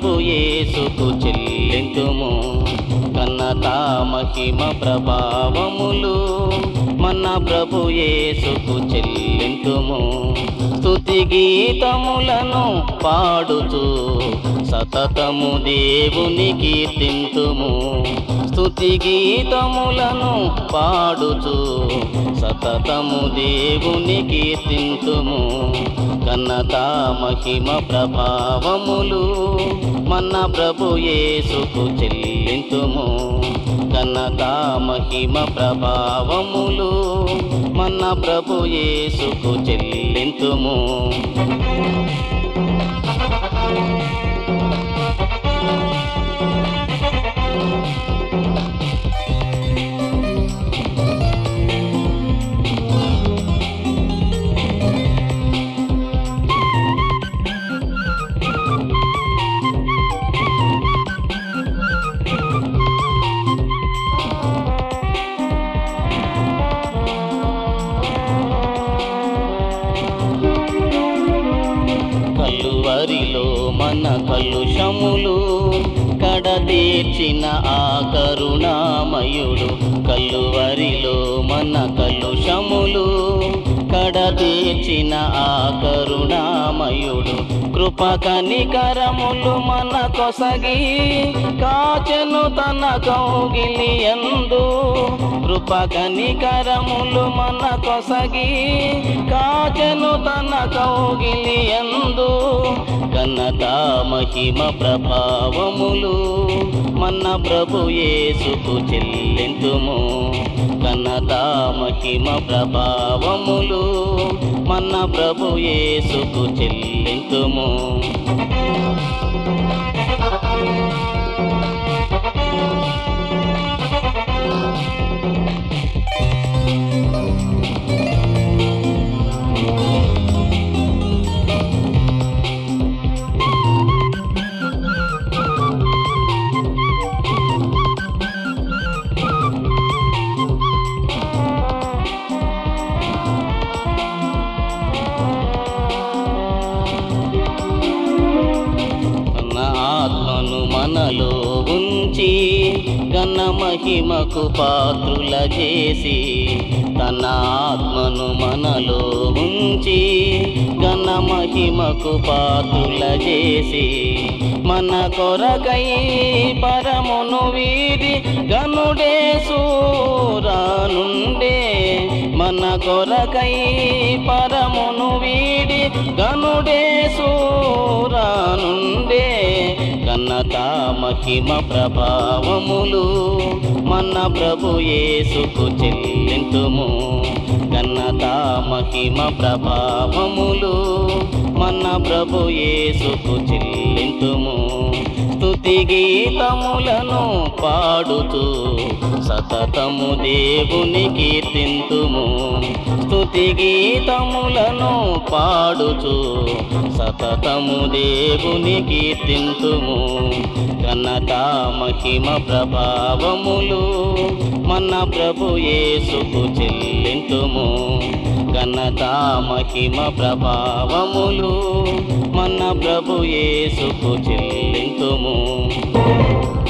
ప్రభు యేసుకు చెల్లింతుము ఘనత మహిమ ప్రభావములు మన ప్రభు యేసుకు చెల్లింతుము స్తుతి గీతములను పాడుతూ సతతము దేవుని కీర్తింతుము స్తుతి గీతములను పాడుతూ సతతము దేవుని కీర్తింతుము ఘనత మహిమ ప్రభావములు మన ప్రభు యేసుకు చెల్లింతుము ఘనత మహిమ ప్రభావములు మన ప్రభు యేసుకు చెల్లింతుము కలువరిలో మన కలుషములు కడతీర్చిన ఆ కరుణామయుడు కలువరిలో మన కలుషములు కడతీర్చిన ఆ కరుణామయుడు కృప కనికరములు మన కొసగి కాచెను తన కౌగిలి ఎందు కృప కనికరములు మన కొసగి కాచెను తన కౌగిలి ఎందు ఘనత మహిమ ప్రభావములు మన ప్రభు యేసుకు చెల్లింతుము ఘనత మహిమ ప్రభావములు మన ప్రభు యేసుకు చెల్లింతుము మన ఆత్మను మనలో ఉంచి ఘన మహిమకు పాత్రుల చేసి తన ఆత్మను మనలో ఉంచి ఘన మహిమకు పాత్రుల చేసి మన కొరకై పరమును వీడి గనుడే సూరానుండే మన కొరకై పరమును వీడి గనుడే సూరానుండే ఘనత మహిమ ప్రభావములు మన ప్రభు యేసుకు చెల్లింతుము ఘనత మహిమ ప్రభావములు మన ప్రభు యేసుకు చెల్లింతుము స్తుతి గీతములను పాడుతూ సతతము దేవుని కీర్తింతుము స్తుతి గీతములను పాడుచు సతతము దేవుని కీర్తింతుము ఘనత మహిమ ప్రభావములు మన ప్రభు యేసుకు చెల్లింతుము ఘనత మహిమ ప్రభావములు మన ప్రభు యేసుకు చెల్లింతుము